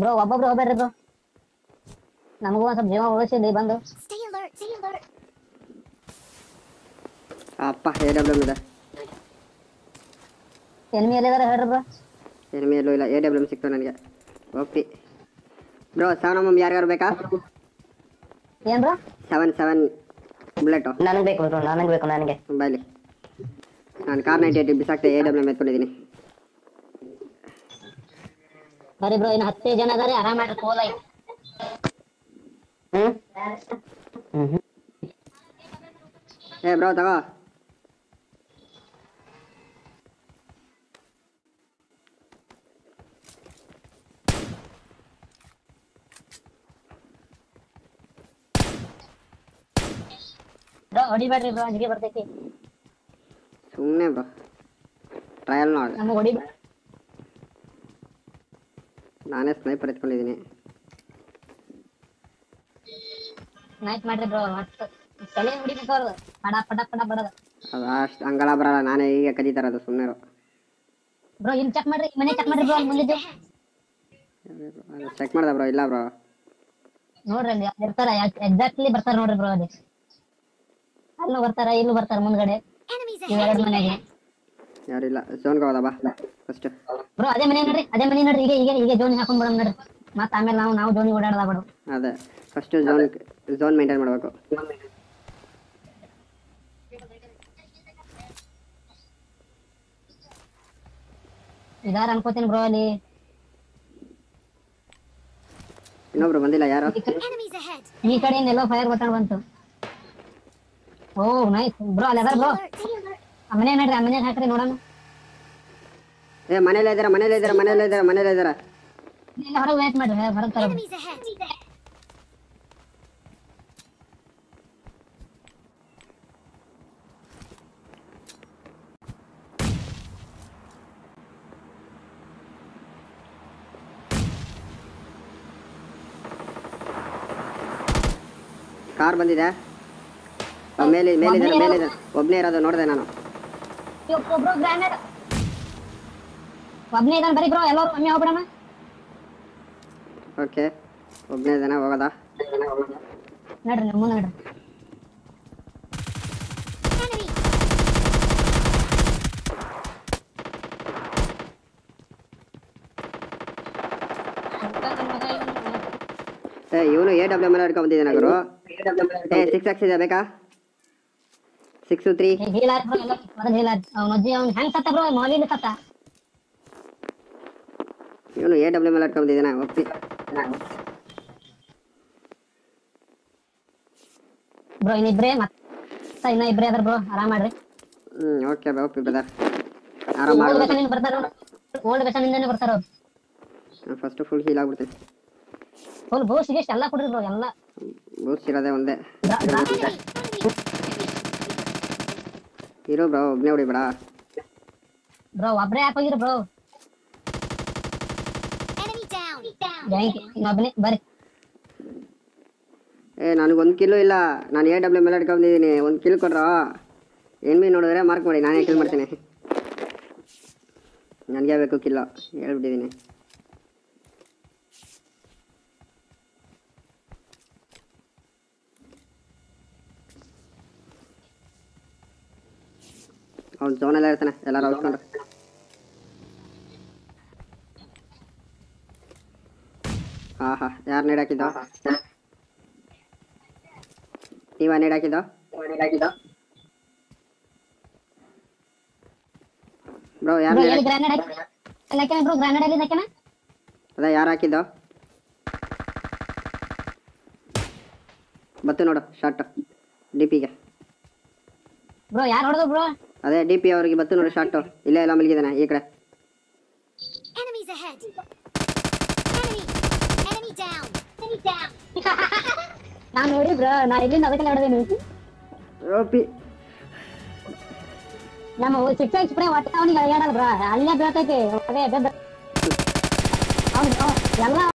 Bro ಒಬ್ಬೊಬ್ರು ಹೋಗ್ಬೇಡ್ರಿ bro ನಮಗೂ ಒಂದ್ ಸ್ವಲ್ಪ ಜೀವ ಉಳಿಸಿದ್ರಿ ಬಂದು Stay alert. Stay alert. ಅಪ್ಪ ಎ ಡಬ್ಲ್ಯೂ ಇದೆ ಎನ್ಮಿ ಎಲ್ಲಿದಾರ ಹೇಳ್ರಿ ಬ್ರೋ ಎನಿಮಿ ಎಲ್ಲೂ ಇಲ್ಲ ಎ ಡಬ್ಲ್ಯೂ ಸಿಕ್ತು ನನಗೆ ಓಪಿ ಬ್ರೋ ಸೆವೆನ್ ಎಮ್ ಯಾರ್ಯಾರು ಬೇಕಾ ಏನ್ ಬ್ರೋ ಸೆವೆನ್ ಸೆವೆನ್ ಬುಲೆಟು ನನಗ್ ಬೇಕು ಬ್ರೋ ನನಗ್ ಬೇಕು ನನಗೆ ಬಾಯ್ಲಿ ನಾನು ಕಾರ್ ನೈಂಟಿ ಏಟ್ ಬಿಸಾಕ್ತೆ ಎ ಡಬ್ಲ್ಯೂ ಎತ್ಕೊಂಡಿದ್ದೀನಿ ಬರೀ ಬ್ರೋ ಇನ್ನು ಹತ್ತೇ ಜನ ಅದಾರೆ ಆರಾಮ್ ಮಾಡ್ರಿ ಕೋಲ್ ಐತಿ ಹ್ಮ್ ಏ ಬ್ರೋ ತಗೋ ಬ್ರೋ ಹೊಡಿಬೇಡ್ರಿ ಬ್ರೋ ಅಂಜಿಗೆ ಬರ್ತೈತಿ ಸುಮ್ಮನೆ ಬ್ರೋ ಟ್ರಯಲ್ ನೋಡಿ ನಮಗ್ ಹೊಡಿ ನಾನೇ ಸ್ನೈಪರ್ ಎತ್ಕೊಂಡಿದ್ದೀನಿ ನೈಟ್ ಮಾಡ್ರಿ ಬ್ರೋ ಮಸ್ತ್ ತಲೆ ಹೊಡಿಬೇಕು ಅವ್ರು ಪಡ ಪಡ ಪಡ ಪಡದ ಅದು ಅಷ್ಟು ಹಂಗಲ್ಲ ಬರಲ್ಲ ನಾನೇ ಈಗ ಕದೀತಾರದು ಸುಮ್ಮನೆ ಬ್ರೋ ಇಲ್ಲಿ ಚೆಕ್ ಮಾಡ್ರಿ ಈ ಮನೆ ಚೆಕ್ ಮಾಡ್ರಿ ಬ್ರೋ ಅಲ್ಲಿ ಮುಂದಿದ್ದು ಚೆಕ್ ಮಾಡ್ದೆ ಬ್ರೋ ಇಲ್ಲ ಬ್ರೋ ನೋಡ್ರಿ ಅಲ್ಲಿ ಇರ್ತಾರ ಎಕ್ಸಾಕ್ಟ್ಲಿ ಬರ್ತಾರ ನೋಡ್ರಿ ಬ್ರೋ ಅಲ್ಲಿ ಅಲ್ಲೂ ಬರ್ತಾರ ಇಲ್ಲೂ ಬರ್ತಾರ ಮುಂದ್ಗಡೆ Enemies ಈ ahead. ಎರಡ್ ಮನೆಗೆ ಯಾರಿಲ್ಲ ಝೋನ್ಗೆ ಹೋದ ಬಾ ಫಸ್ಟ್ ಬ್ರೋ ಅದೇ ಮನೆ ನೋಡ್ರಿ ಅದೇ ಮನೆ ನೋಡ್ರಿ ಈಗ ಈಗ ಈಗ ಜೋನಿ ಹಾಕೊಂಡ್ ಬಿಡೋಣ ನೋಡ್ರಿ ಮತ್ತ ಆಮೇಲೆ ನಾವು ನಾವು ಜೋನಿ ಓಡಾಡದ ಬಿಡು ಅದೇ ಫಸ್ಟ್ ಝೋನ್ ಝೋನ್ ಮೇಂಟೈನ್ ಮಾಡಬೇಕು ಇದಾರ ಅನ್ಕೋತೀನಿ ಬ್ರೋ ಅಲ್ಲಿ ಇನ್ನೊಬ್ರು ಬಂದಿಲ್ಲ ಯಾರು ಈ ಕ- Enemies ahead. ಈ ಕಡೆ ಎಲ್ಲೋ ಫೈರ್ ಬಟನ್ ಬಂತು ಓ ನೈಸ್ ಬ್ರೋ ಅಲ್ಲಿ ಅದಾರ ಬ್ರೋ Alert. Stay alert. ಆ ಮನೆ ನೋಡ್ರಿ ಆ ಮನೆ ಹಾಕ್ರಿ ನೋಡೋಣ ಏ ಮನೇಲೇ ಇದ್ದಾರೆ ಮನೇಲೇ ಇದ್ದಾರೆ ಮನೇಲೇ ಇದ್ದಾರೆ ಮನೇಲೇ ಇದ್ದಾರೆ ಇಲ್ಲ ಹೊರಗೆ ವೇಟ್ ಮಾಡ್ರಿ ಹೊರಗೆ ತರ Enemies ahead. ಕಾರ್ ಬಂದಿದೆ ಆ, ಮೇಲೆ ಮೇಲಿದ್ದಾರೆ ಮೇಲಿದ್ದಾರೆ ಒಬ್ಬನೇ ಇರೋದು ನೋಡಿದೆ ನಾನು ಬ್ರೋ ಗ್ರಾನೇಡ್ ಒಬ್ನೇ ಇದಾನ ಬರೀ ಬ್ರೋ ಎಲ್ಲರೂ ಕಮ್ಮಿ ಹೋಗ್ಬಿಡಣ ಓಕೆ ಒಬ್ಬನೇ ಇದ್ದಾನೆ ಹೋಗೋದಾ ನೋಡ್ರಿ ನೀವು ಮುಂದೆ ನೋಡ್ರಿ Enemy. ಏ ಇವನು ಎ ಡಬ್ಲ್ಯೂ ಮೇಲೆ ಹಿಡ್ಕೊಂಡ್ ಬಂದಿದ್ದಾನೆ ಗುರು ಏ ಸಿಕ್ಸ್ ಎಕ್ಸ್ ಇದೆ ಬೇಕಾ ಸಿಕ್ಸ್ ತ್ರೀ ಹೀಲ್ ಆಯ್ತು ಬ್ರೋ ಎಲ್ಲ ಮೊದಲು ಹೀಲ್ ಆಯ್ತು ಅವ್ನ ಅಜ್ಜಿ ಅವ್ನು ಹೆಂಗ್ ಸತ್ತ ಬ್ರೋ ಮೌಲಿಲಿ ಸತ್ತ ಇವನು ಎ ಡಬ್ಲ್ಯೂ ಮೇಲೆ ಹಿಡ್ಕೊಂಡ್ ಬಂದಿದ್ದಾನೆ ಒಪ್ಪಿ ಬ್ರೋ ಇನ್ನಿಬ್ರೇ ಮತ್ತ ಇನ್ನ ಇಬ್ರೇ ಅದ್ರ ಬ್ರೋ ಆರಾಮ್ ಮಾಡ್ರಿ ಹ್ಞೂ ಓಕೆ ಬಾ ಒಪ್ಪಿ ಬ್ರದರ್ ಆರಾಮ್ ಓಲ್ಡ್ ಮಾಡ್ಬೋದು ವೆಷನ್ ಬರ್ತಾರ ಓಲ್ಡ್ ವೆಷನ್ ಇಂದಾನೆ ಬರ್ತಾರ ಅವ್ರು ಫಸ್ಟ್ ಫುಲ್ ಹೀಲ್ ಆಗ್ಬಿಡ್ತೀನಿ ಫುಲ್ ಬೂಸ್ ಗಿಸ್ಟ್ ಎಲ್ಲ ಕೊಡ್ರಿ ಬ್ರೋ ಎಲ್ಲ ಬೂಸ್ಟ್ ಇರೋದೇ ಒಂದೇ ಡ್ರಾ- ಡ್ರಾ- Enemy. ಇರೋ ಬ್ರೋ ಒಬ್ಬನೇ ಹೊಡಿಬೇಡ ಬ್ರೋ ಒಬ್ರೇ ಯಾಕೆ ಹೋಗಿರಿ ಬ್ರೋ Enemy down. ಬ್ಯಾಂಕ್ ಇನ್ನೊಬ್ನೇ ಬರ್ರಿ ಏ ನನಗೊಂದು ಕಿಲೋ ಇಲ್ಲ ನಾನು ಎ ಡಬ್ಲ್ಯೂ ಮೇಲೆ ಹಿಡ್ಕೊಂಡಿದ್ದೀನಿ ಒಂದು ಕಿಲ್ ಕೊಡ್ರೋ ಎನ್ಮಿ ನೋಡಿದ್ರೆ ಮಾರ್ಕ್ ಮಾಡಿ ನಾನೇ ಕಿಲ್ ಮಾಡ್ತೀನಿ ನನಗೆ ಬೇಕು ಕಿಲ್ಲೋ ಹೇಳ್ಬಿಟ್ಟಿದ್ದೀನಿ ಅವ್ನು ಝೋನೆಲ್ಲ ಇರ್ತಾನೆ ಎಲ್ಲರೂ ಔಸ್ಕೊಂಡು ಹಾಂ ಹಾಂ ಯಾರು ನೀಡ್ ಹಾಕಿದ್ದೋ ನೀವ ನೀಡ್ ಹಾಕಿದ್ದೋ ಬ್ರೋ ಯಾರು ಬ್ರೋ ನೀಡ್ ಎಲ್ಲಿ ಗ್ರಾನೇಡ್ ಹಾಕಿ ಎಲ್ಲ ಹಾಕ್ಯಾನ ಬ್ರೋ ಗ್ರಾನೇಡ್ ಎಲ್ಲಿ ಹಾಕ್ಯಾನ ಅದ ಯಾರು ಹಾಕಿದ್ದೋ ಬತ್ತು ನೋಡು ಶಾರ್ಟ್ ಡಿ ಪಿಗೆ ಬ್ರೋ ಯಾರು ಹೊಡೆದ್ರು ಬ್ರೋ ಅದೇ ಡಿ ಪಿ ಅವ್ರಿಗೆ ಬತ್ತು ನೋಡು ಶಾರ್ಟು ಇಲ್ಲೇ ಎಲ್ಲ ಮಲಗಿದ್ದಾನೆ ಈ ಕಡೆ Enemies ahead. Enemy. Enemy down. Enemy down. ನಾನ್ ನೋಡಿ ಬ್ರೋ ನಾ ಇಲ್ಲಿಂದ ಅದಕ್ಕೆ ನೋಡಿದೀನಿ ಓಪಿ ನಮ್ಮ ಸಿಕ್ಸ್ ಎಕ್ಸ್ ಸ್ಪ್ರೇ ಒಟ್ಟ ಅವನಿಗೆ ಅಯ್ಯಾಡಲ್ಲ ಬ್ರೋ ಅಲ್ಲೇ ಬೀಳ್ತೈತಿ ಅದೇ ಅವ್ನು ಎಲ್ಲ